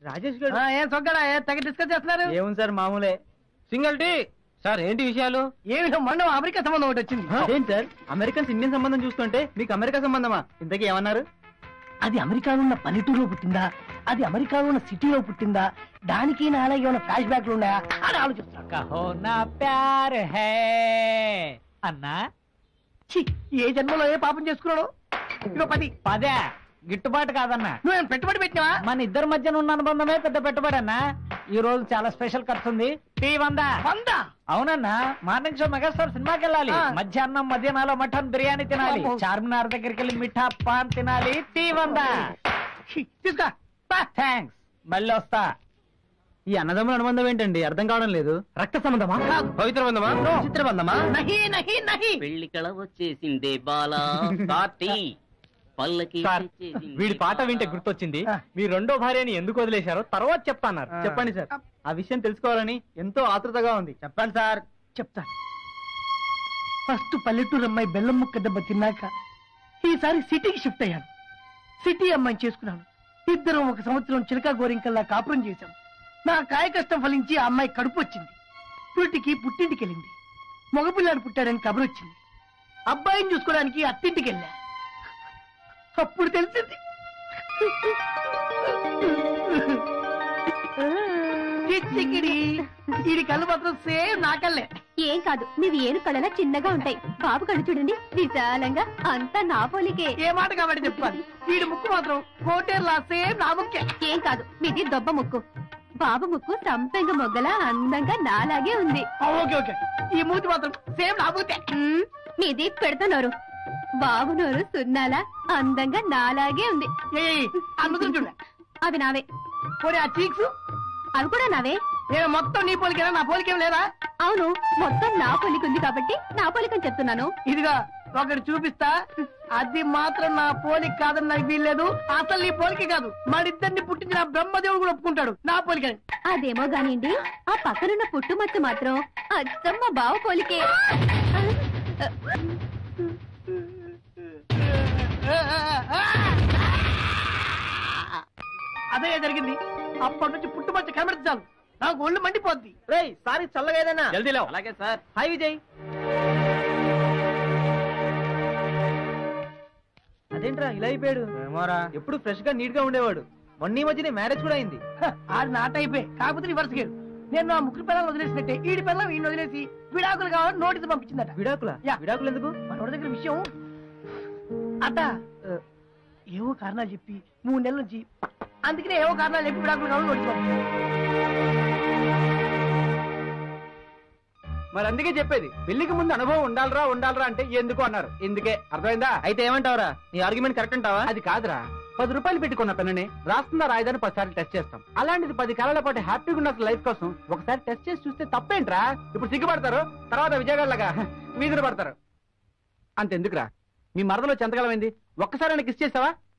రాజేష్ గారు ఏం సొగ్గడా ఏ తెగ డిస్కస్ చేస్తున్నారు ఏముంది సార్ మామూలే సింగిల్ టీ సార్ ఏంటి విషయాలు ఏమి మొన్న అమెరికా సంబంధం ఒకటి వచ్చింది అదేంటి సార్ అమెరికన్స్ ఇండియన్ సంబంధం చూస్తుంటే మీకు అమెరికా సంబంధమా ఇంతకీ ఏమన్నారు అది అమెరికాలో ఉన్న పల్లెటూరులో పుట్టిందా అది అమెరికాలో ఉన్న సిటీలో పుట్టిందా దానికి నా అలాగే ఉన్న ఫ్లాష్ బ్యాక్లు ఉన్నాయా అని ఆలోచిస్తున్నాను కహో నా ప్యార్ హై అన్నా ఛీ, ఏ జన్మలో ఏ పాపం చేసుకున్నాడు ఇదిగో పది పదే గిట్టుబాటు కాదన్నా నువ్వేం పెట్టుబడి పెట్టినావా మన ఇద్దరి మధ్యన ఉన్న అనుబంధమే పెద్ద పెట్టుబడి అన్నా ఈ రోజు చాలా స్పెషల్ ఖర్చు ఉంది టీ వందా వంద అవునన్నా మార్నింగ్ షో మెగాస్టార్ సినిమాకి వెళ్ళాలి ఆ. మధ్యాహ్నం మధ్యాహ్నాలో మటన్ బిర్యానీ తినాలి అబ్బో. చార్మినార్ దగ్గరికి వెళ్ళి మిఠా పాన్ తినాలి టీ వందా ఛీ, తీసుకో పా. థ్యాంక్స్ మళ్ళీ వస్తా ఈ అన్నదమ్ముల అనుబంధం ఏంటండి అర్థం కావడం లేదు రక్త సంబంధమా కాదు పవిత్ర బంధమా చిత్ర బంధమా నహి నహి నహి పెళ్లి కళ వచ్చేసిందే బాలా పార్టీ పల్లకి సార్ తెచ్చేసిందే వీడి పాట వింటే బాలా. గుర్తొచ్చింది ఆ. మీ రెండో భార్యని ఎందుకు వదిలేశారో తర్వాత చెప్తాన్నారు చెప్పండి సార్ ఆ విషయం తెలుసుకోవాలని ఎంతో ఆతృతగా ఉంది చెప్పండి సార్ చెప్తాను ఫస్ట్ పల్లెటూరు అమ్మాయి బెల్లం ముక్క దెబ్బ తిన్నాక ఈసారి సిటీకి షిఫ్ట్ అయ్యాను సిటీ అమ్మాయిని చేసుకున్నాను ఇద్దరం ఒక సంవత్సరం చిలకా గోరింకల్లా కాపురం చేశాం నా కాయ కష్టం ఫలించి ఆ అమ్మాయి కడుపు వచ్చింది పుట్టికి పుట్టింటికి వెళ్ళింది మగపిల్లాడు పుట్టాడని కబురు వచ్చింది అబ్బాయిని చూసుకోవడానికి అత్తింటికి వెళ్ళా అప్పుడు తెలిసింది చిచ్చికిడి వీడి కళ్ళు మాత్రం సేమ్ నా కళ్ళే ఏం కాదు మీవి ఏను కళలా చిన్నగా ఉంటాయి బాబు కళ్ళు చూడండి విశాలంగా అంతా నా పోలికే ఏ మాట కాబట్టి చెప్పాలి వీడి ముక్కు మాత్రం కోటేరులా సేమ్ నా ముక్కే ఏం కాదు మీది దొబ్బ ముక్కు బాబు ముక్కు సంపెంగ మొగ్గలా అందంగా నాలాగే ఉంది ఆ, ఓకే ఓకే ఈ మూతి మాత్రం సేమ్ నా మూతే మ్మ్, మీది పెడత నోరు బాబు నోరు సున్నాలా అందంగా నాలాగే ఉంది ఏ అందుకు చూడ అవి నావే పోనీ ఆ చీక్స్ అవి కూడా నావే నేను మొత్తం నీ పోలికేనా నా పోలికేం లేదా అవును మొత్తం నా పోలిక ఉంది కాబట్టి నా పోలికని చెప్తున్నాను ఇదిగా ఒకటి చూపిస్తా అది మాత్రం నా పోలిక కాదని నాకు వీల్లేదు అసలు నీ పోలిక కాదు మరిద్దరిని పుట్టించిన ఆ బ్రహ్మదేవుడు కూడా ఒప్పుకుంటాడు నా పోలిక అదేమో గానిండి ఆ పక్కనున్న పుట్టుమచ్చ మాత్రం అచ్చం మా బావ పోలికే అదే జరిగింది అప్పటి నుంచి పుట్టుమచ్చ కనబడితే చాలు నాకు ఒళ్ళు మండిపోద్ది రేయ్ సారీ చల్లగా ఏదైనా జల్దీ లేవు అలాగే సార్ హాయ్ విజయ్ అదేంట్రా ఇలా అయిపోయాడు ఏమోరా ఎప్పుడు ఫ్రెష్ గా నీట్ గా ఉండేవాడు మొన్న ఈ మధ్యనే మ్యారేజ్ కూడా అయింది హ, ఆడు నాట అయిపోయి కాకపోతే రివర్స్ గేరు నేను నా ముగ్గురు పిల్లలు వదిలేసినట్టే ఈడి పిల్లలు ఈయన వదిలేసి విడాకులు కావాలని నోటీసు పంపించిందట విడాకుల యా. విడాకులు ఎందుకు మనోడి దగ్గర విషయం అట ఆ, ఏవో కారణాలు చెప్పి మూడు నెలల నుంచి అందుకనే ఏవో కారణాలు చెప్పి విడాకులు కావాలని నోటీసు పంపించింది మరి అందుకే చెప్పేది పెళ్లికి ముందు అనుభవం ఉండాలరా ఉండాలరా అంటే ఎందుకు అన్నారు ఎందుకే అర్థమైందా అయితే ఏమంటావురా నీ ఆర్గ్యుమెంట్ కరెక్ట్ అంటావా అది కాదురా పది రూపాయలు పెట్టుకున్న పెన్నని రాస్తుందా రాయదని పదిసార్లు టెస్ట్ చేస్తాం అలాంటిది పది కాలాల పాటు హ్యాపీగా ఉన్న లైఫ్ కోసం ఒకసారి టెస్ట్ చేసి చూస్తే తప్పేంట్రా ఇప్పుడు సిగ్గుపడతారు తర్వాత విజయగాళ్ళగా మీదన పడతారు అంతెందుకురా మీ మరదలో చెంతకాలమైంది ఒక్కసారి కిస్ చేసావా